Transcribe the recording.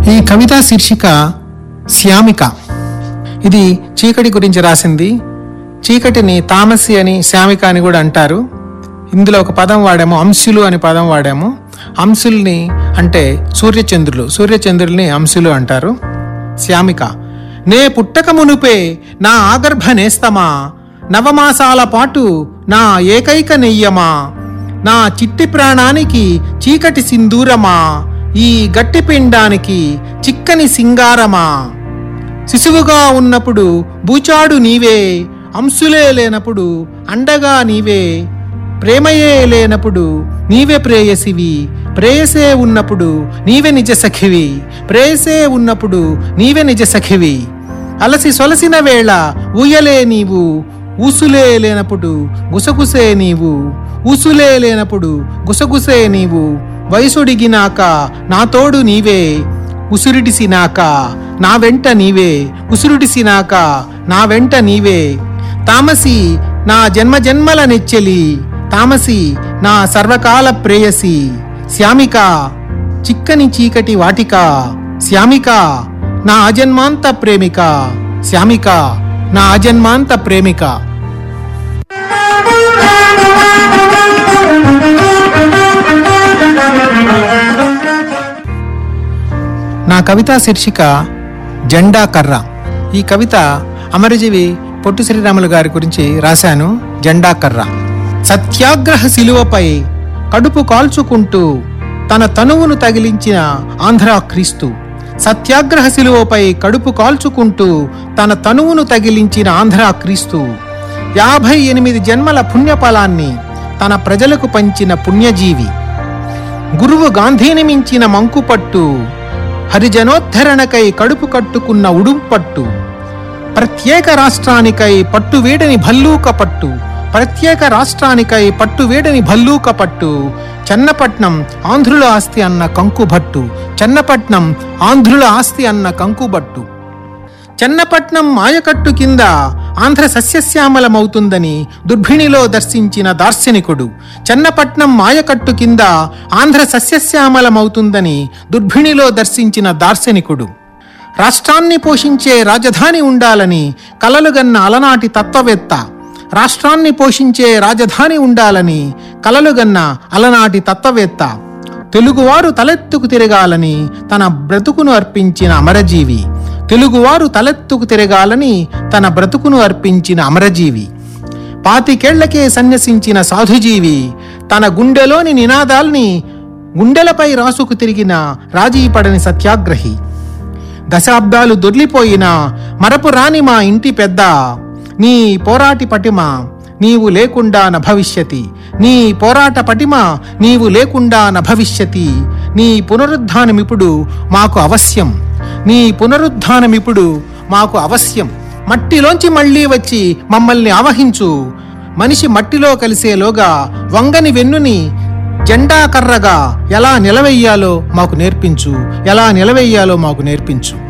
ఈ కవిత శీర్షిక శ్యామిక ఇది చీకటి గురించి రాసింది చీకటిని తామసి అని శ్యామిక అని కూడా అంటారు ఇందులో ఒక పదం వాడాము అంశులు అని పదం వాడాము అంశుల్ని అంటే సూర్యచంద్రులు సూర్యచంద్రుల్ని అంశులు అంటారు శ్యామిక నే పుట్టక మునుపే నా ఆగర్భ నేస్తమా నవమాసాల పాటు నా ఏకైక నెయ్యమా నా చిట్టి ప్రాణానికి చీకటి సింధూరమా ఈ గట్టి పిండానికి చిక్కని సింగారమా శిశువుగా ఉన్నప్పుడు బూచాడు నీవే అంశులే లేనప్పుడు అండగా నీవే ప్రేమయే లేనప్పుడు నీవే ప్రేయసివి ప్రేయసే ఉన్నప్పుడు నీవే నిజ సఖివి ప్రేయసే ఉన్నప్పుడు నీవే నిజ సఖివి అలసి సొలసిన వేళ ఊయలే నీవు ఊసులే లేనప్పుడు గుసగుసే నీవు ఊసులే లేనప్పుడు గుసగుసే నీవు వయసుడిగినాక నా తోడు నీవే ఉసురుడిసినాక నా వెంట నీవే ఉసురుడిసినాక నా వెంట నీవే తామసి నా జన్మ జన్మల నెచ్చెలి తామసి నా సర్వకాల ప్రేయసి శ్యామిక చిక్కని చీకటి వాటిక శ్యామిక నా అజన్మాంత ప్రేమిక శ్యామిక నా అజన్మాంత ప్రేమిక నా కవితా శీర్షిక జెండా కర్ర ఈ కవిత అమరజీవి పొట్టు శ్రీరాములు గారి గురించి రాశాను జెండా కర్ర సత్యాగ్రహ శిలువపై కడుపు కాల్చుకుంటూ తన తనువును తగిలించిన ఆంధ్ర క్రీస్తు సత్యాగ్రహ శిలువపై కడుపు కాల్చుకుంటూ తన తనువును తగిలించిన ఆంధ్ర క్రీస్తు యాభై ఎనిమిది జన్మల పుణ్యఫలాన్ని తన ప్రజలకు పంచిన పుణ్యజీవి గురువు గాంధీని మించిన మంకుపట్టు హరిజనోద్ధరణకై కడుపు కట్టుకున్న ఉడుంపట్టు ప్రత్యేక రాష్ట్రానికై పట్టు వీడని భల్లూక పట్టు ప్రత్యేక రాష్ట్రానికై పట్టు వీడని భల్లూక పట్టు చెన్నపట్నం ఆంధ్రుల ఆస్తి అన్న కంకుభట్టు చెన్నపట్నం ఆంధ్రుల ఆస్తి అన్న కంకుబట్టు చెన్నపట్నం మాయకట్టు కింద ఆంధ్ర సస్యశ్యామలమవుతుందని దుర్భిణిలో దర్శించిన దార్శనికుడు చెన్నపట్నం మాయకట్టు కింద ఆంధ్ర సస్యశ్యామలమవుతుందని దుర్భిణిలో దర్శించిన దార్శనికుడు రాష్ట్రాన్ని పోషించే రాజధాని ఉండాలని కలలుగన్న అలనాటి తత్వవేత్త రాష్ట్రాన్ని పోషించే రాజధాని ఉండాలని కలలుగన్న అలనాటి తత్వవేత్త తెలుగువారు తలెత్తుకు తిరగాలని తన బ్రతుకును అర్పించిన అమరజీవి తెలుగువారు తలెత్తుకు తిరగాలని తన బ్రతుకును అర్పించిన అమరజీవి పాతికేళ్లకే సన్యసించిన సాధుజీవి తన గుండెలోని నినాదాల్ని గుండెలపై రాసుకు తిరిగిన రాజీపడని సత్యాగ్రహి దశాబ్దాలు దొర్లిపోయినా మరపు రాని మా ఇంటి పెద్ద నీ పోరాటి పటిమ నీవు లేకుండా న భవిష్యతి నీ పోరాట పటిమ నీవు లేకుండా న భవిష్యతి నీ పునరుద్ధానమిప్పుడు మాకు అవశ్యం నీ పునరుద్ధానమిప్పుడు మాకు అవశ్యం మట్టిలోంచి మళ్ళీ వచ్చి మమ్మల్ని ఆవహించు మనిషి మట్టిలో కలిసేలోగా వంగని వెన్నుని జెండా కర్రగా ఎలా నిలవెయ్యాలో మాకు నేర్పించు ఎలా నిలవెయ్యాలో మాకు నేర్పించు